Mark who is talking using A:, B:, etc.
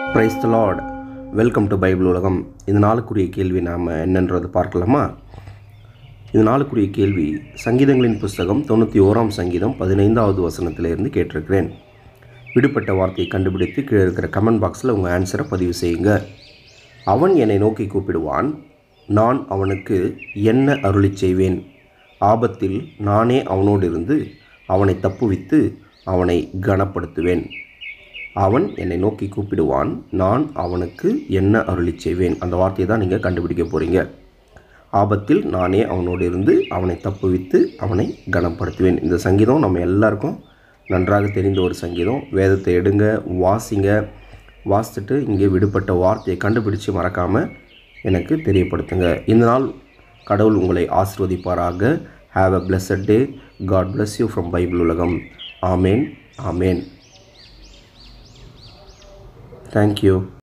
A: price the Lord welcome to Bible உலகம் இந்த நாளுக்குரிய கேள்வி நாம் என்னன்றது பார்க்கலாமா இந்த நாளுக்குரிய கேள்வி சங்கீதங்களின் புஸ்தகம் தொண்ணூற்றி ஓராம் சங்கீதம் பதினைந்தாவது வசனத்திலிருந்து கேட்டிருக்கிறேன் விடுபட்ட வார்த்தையை கண்டுபிடித்து கீழே இருக்கிற கமெண்ட் பாக்ஸில் உங்கள் ஆன்சரை பதிவு செய்யுங்க அவன் என்னை நோக்கி கூப்பிடுவான் நான் அவனுக்கு என்ன அருளிச் செய்வேன் ஆபத்தில் நானே அவனோடு இருந்து அவனை தப்புவித்து அவனை கனப்படுத்துவேன் அவன் என்னை நோக்கி கூப்பிடுவான் நான் அவனுக்கு என்ன அருளிச் செய்வேன் அந்த வார்த்தையை தான் நீங்கள் கண்டுபிடிக்க போகிறீங்க ஆபத்தில் நானே அவனோடு இருந்து அவனை தப்புவித்து அவனை கனப்படுத்துவேன் இந்த சங்கீதம் நம்ம எல்லாருக்கும் நன்றாக தெரிந்த ஒரு சங்கீதம் வேதத்தை எடுங்க வாசிங்க வாசித்துட்டு இங்கே விடுபட்ட வார்த்தையை கண்டுபிடிச்சு மறக்காமல் எனக்கு தெரியப்படுத்துங்க இந்த நாள் கடவுள் உங்களை ஆசிர்வதிப்பாராக have a blessed day God bless you from Bible உலகம் ஆமேன் ஆமேன் தேங்க்யூ